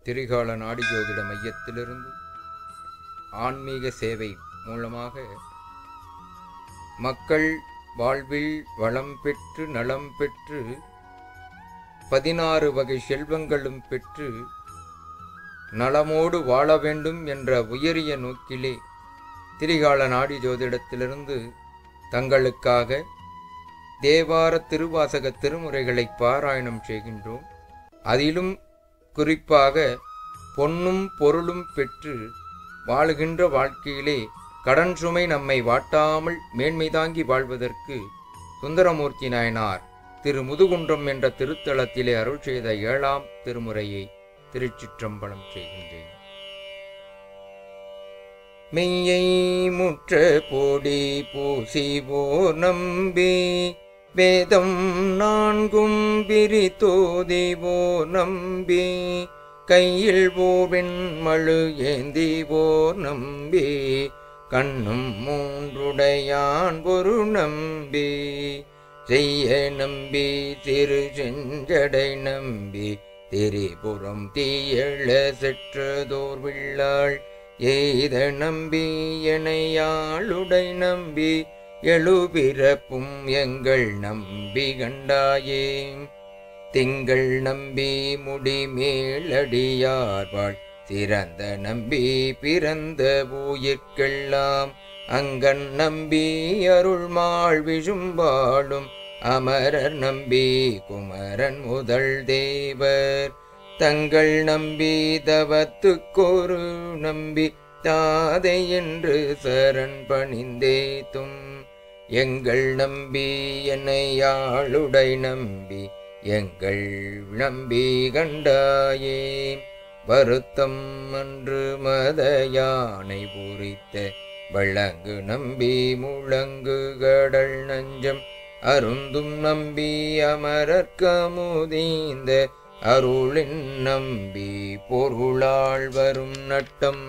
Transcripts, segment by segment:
திரிகால நாடி ஜோதிட மையத்திலிருந்து ஆன்மீக சேவை மூலமாக மக்கள் வாழ்வில் வளம் பெற்று நலம் பெற்று பதினாறு வகை செல்வங்களும் பெற்று நலமோடு வாழ வேண்டும் என்ற உயரிய நோக்கிலே திரிகால நாடி ஜோதிடத்திலிருந்து தங்களுக்காக தேவார திருவாசக திருமுறைகளை பாராயணம் செய்கின்றோம் அதிலும் குறிப்பாக பொன்னும் பொருளும் பெற்று வாழுகின்ற வாழ்க்கையிலே கடன் சுமை நம்மை வாட்டாமல் மேன்மை தாங்கி வாழ்வதற்கு சுந்தரமூர்த்தி நாயனார் திரு முதுகுன்றம் என்ற திருத்தலத்திலே அருள் செய்த ஏழாம் திருமுறையை திருச்சிற்றம்பலம் செய்கின்றேன் மெய்யை முற்ற போடி பூசிவோர் நம்பி வேதம் நான்கும் பிரித்தோதிவோ நம்பி கையில் ஓவெண் மழு ஏந்திவோ நம்பி கண்ணும் மூன்றுடையான் ஒரு நம்பி செய்ய நம்பி திரு செஞ்சடை நம்பி திரிபுரம் தீயழ செற்றதோர் வில்லாள் எய்த நம்பி எனையாளுடை நம்பி எழுபிறப்பும் எங்கள் நம்பி கண்டாயே திங்கள் நம்பி முடி மேலடியார்வாள் சிறந்த நம்பி பிறந்த ஊயிர்க்கெல்லாம் அங்கன் நம்பி அருள்மாள் விழும்பாளும் அமரர் நம்பி குமரன் முதல் தேவர் தங்கள் நம்பி தவத்துக்கொரு நம்பி தாதை என்று சரண் பணிந்தேத்தும் எங்கள் நம்பி என்னை ஆளுடை நம்பி எங்கள் நம்பி கண்டாயே வருத்தம் அன்று மத யானை பூரித்த வழங்கு நம்பி முழங்கு கடல் நஞ்சம் அருந்தும் நம்பி அமரர்க்கமுதீந்த அருளின் நம்பி பொருளாள் வரும் நட்டம்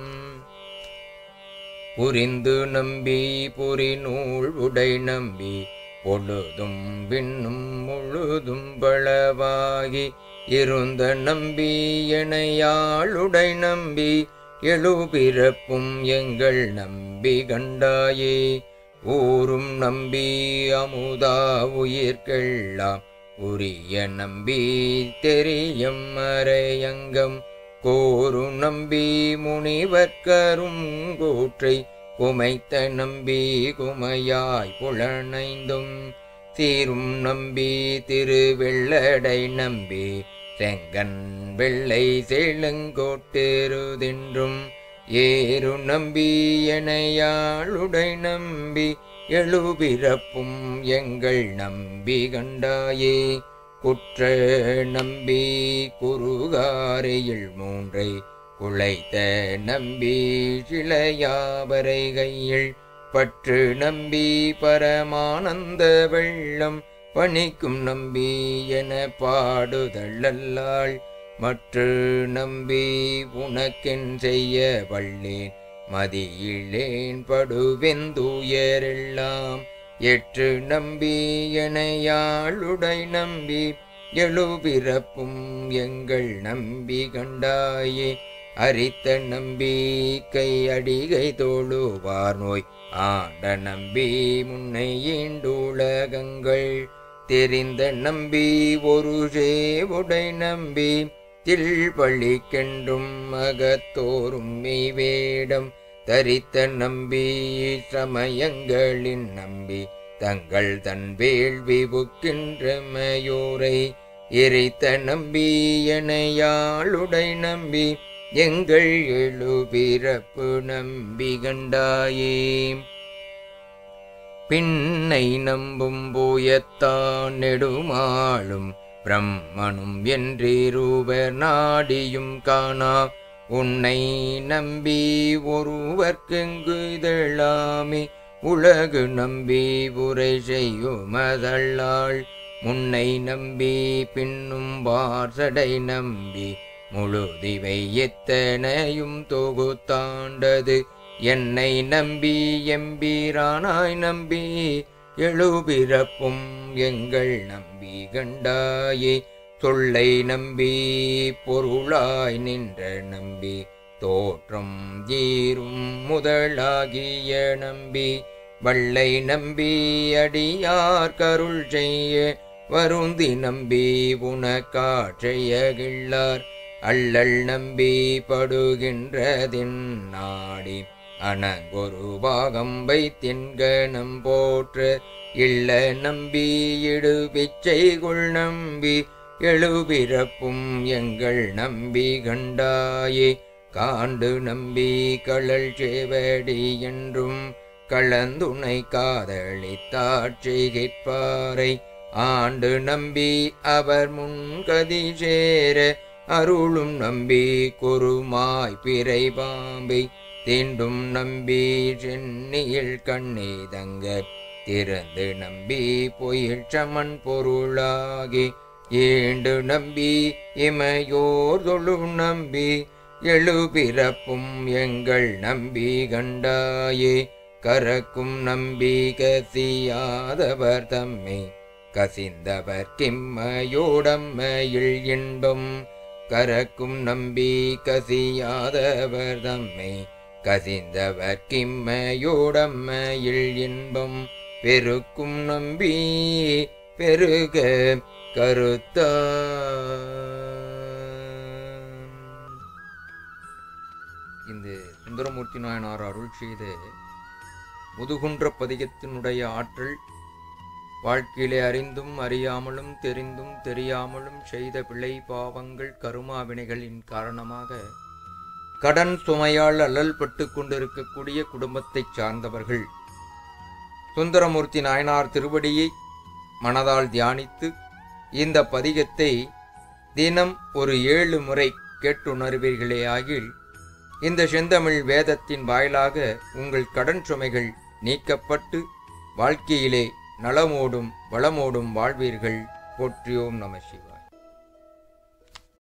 புரிந்து நம்பி புரி நூல் உடை நம்பி பொழுதும் விண்ணும் முழுதும் பளவாகி இருந்த நம்பி எனையாளுடை நம்பி எழுபிறப்பும் எங்கள் நம்பி கண்டாயே ஊரும் நம்பி அமுதா உயிர்கெல்லாம் உரிய நம்பி தெரியும் மறையங்கம் கோரு நம்பி முனிவர்க்கரும் கூற்றை குமைத்த நம்பி குமையாய் புலனைந்தும் தீரும் நம்பி திருவெள்ளடை நம்பி செங்கன் வெள்ளை செழுங்கோட்டெருதென்றும் ஏறு நம்பி எனையாளுடை நம்பி எழுபிறப்பும் எங்கள் நம்பி கண்டாயே குற்ற நம்பி குறுகாரையில் மூன்றை குழைத்த நம்பி சிலையாவரை கையில் பற்று நம்பி பரமானந்த வெள்ளம் பணிக்கும் நம்பி என பாடுதள்ளல்லாள் மற்று நம்பி உனக்கென் செய்ய வள்ளேன் மதியிலேன் படுவெந்துயரெல்லாம் எற்று நம்பி எனையாளுடை நம்பி எழுபிறப்பும் எங்கள் நம்பி கண்டாயே அரித்த நம்பி கை அடிகை தோழுவார் நோய் ஆண்ட நம்பி முன்னை ஈண்டுலகங்கள் தெரிந்த நம்பி ஒரு சேவுடை நம்பி தில்பழிக்கென்றும் மகத்தோறும் மெய்வேடம் தரித்த நம்பி சமயங்களின் நம்பி தங்கள் தன் வேள்வி புக்கின்ற மயூரை எரித்த நம்பி எனையாளுடை நம்பி எங்கள் எழுபிறப்பு நம்பி கண்டாயே பின்னை நம்பும் பூயத்தான் நெடுமாளும் பிரம்மனும் என்றிருவர் நாடியும் காணா உன்னை நம்பி ஒருவர்க்கெங்கு இதழாமே உலகு நம்பி உரை செய்யுமதல்லாள் முன்னை நம்பி பின்னும் வார்சடை நம்பி முழுதிவை எத்தனையும் தொகுத்தாண்டது என்னை நம்பி எம்பீரானாய் நம்பி எழுபிறப்பும் எங்கள் நம்பி கண்டாயே தொல்லை நம்பி பொருளாய் நின்ற நம்பி தோற்றம் ஈரும் முதலாகிய நம்பி வள்ளை நம்பி அடியார் கருள் செய்ய வருந்தி நம்பி உனக்காற்றையகிள்ளார் அள்ளல் நம்பி படுகின்றதின் நாடி அனங்கொரு பாகம் வைத்தின்கணம் போற்று இல்ல நம்பி இடு பிச்சைகுள் நம்பி எழுபிறப்பும் எங்கள் நம்பி கண்டாயே காண்டு நம்பி கழல் சேவடி என்றும் கலந்துனை காதலித்தாட்சி கேட்பாரை ஆண்டு நம்பி அவர் முன்கதி சேர அருளும் நம்பி குருமாய் பிறை பாம்பை தீண்டும் நம்பி சென்னியில் கண்ணே தங்க திறந்து நம்பி பொயில் சமன் பொருளாகி ஏண்டு நம்பி இமையோர் தொழும் நம்பி எழுபிறப்பும் எங்கள் நம்பி கண்டாயே கரக்கும் நம்பி கசியாதவர் தம்மை கசிந்தவர் கிம்மையோடம்மையில் இன்பம் கரக்கும் நம்பி கசியாதவர் தம்மை கசிந்தவர் கிம்மையோடம்மையில் இன்பம் பெருக்கும் நம்பி பெருக கருத்தா இந்த சுந்தரமூர்த்தி நாயனார் அருள் செய்த முதுகுன்ற பதிகத்தினுடைய ஆற்றல் வாழ்க்கையிலே அறிந்தும் அறியாமலும் தெரிந்தும் தெரியாமலும் செய்த பிழை பாவங்கள் கருமா வினைகளின் காரணமாக கடன் சுமையால் அல்லல் பட்டு கொண்டிருக்கக்கூடிய குடும்பத்தைச் சார்ந்தவர்கள் சுந்தரமூர்த்தி நாயனார் திருவடியை மனதால் தியானித்து இந்த பதிகத்தை தினம் ஒரு ஏழு முறை கேட்டுணர்வீர்களே ஆகில் இந்த செந்தமிழ் வேதத்தின் வாயிலாக உங்கள் கடன் சுமைகள் நீக்கப்பட்டு வாழ்க்கையிலே நலமோடும் வளமோடும் வாழ்வீர்கள் போற்றியோம் நம சிவா